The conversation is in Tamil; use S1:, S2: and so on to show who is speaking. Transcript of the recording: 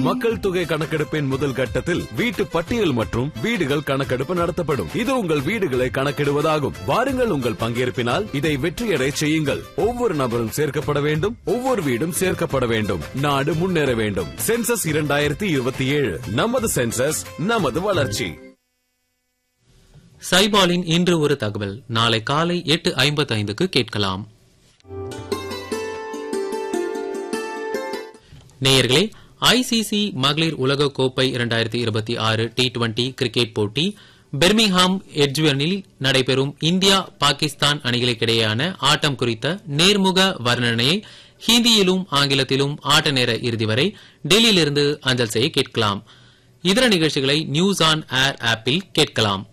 S1: மக்கள் தொகை கணக்கெடுப்பின் முதல் கட்டத்தில் வீட்டு பட்டியல் மற்றும் வீடுகள் கணக்கெடுப்பு நடத்தப்படும் இது உங்கள் வீடுகளை கணக்கிடுவதாகும் வாருங்கள் உங்கள் பங்கேற்பினால் இதை வெற்றியடை செய்யுங்கள் ஒவ்வொரு நபரும் சேர்க்கப்பட வேண்டும் ஒவ்வொரு வீடும் சேர்க்கப்பட வேண்டும் நாடு முன்னேற வேண்டும் சென்சஸ் இரண்டாயிரத்தி இருபத்தி ஏழு நமது சென்சஸ் நமது வளர்ச்சி
S2: சைபாலின் இன்று ஒரு தகவல் நாளை காலை எட்டு ஐம்பத்தி ஐந்துக்கு கேட்கலாம் நேயர்களே ஐசிசி மகளிர் உலக கோப்பை இரண்டாயிரத்தி இருபத்தி ஆறு டி டுவெண்டி கிரிக்கெட் போட்டி பெர்மிங்ஹாம் எட்ஜ்வனில் நடைபெறும் இந்தியா பாகிஸ்தான் அணிகளுக்கிடையேயான ஆட்டம் குறித்த நேர்முக வர்ணனையை ஹிந்தியிலும் ஆங்கிலத்திலும் ஆட்ட நேர இறுதி வரை டெல்லியிலிருந்து அஞ்சல் செய்ய கேட்கலாம் இதர நிகழ்ச்சிகளை நியூஸ் ஆன் ஏர் ஆப்பில் கேட்கலாம்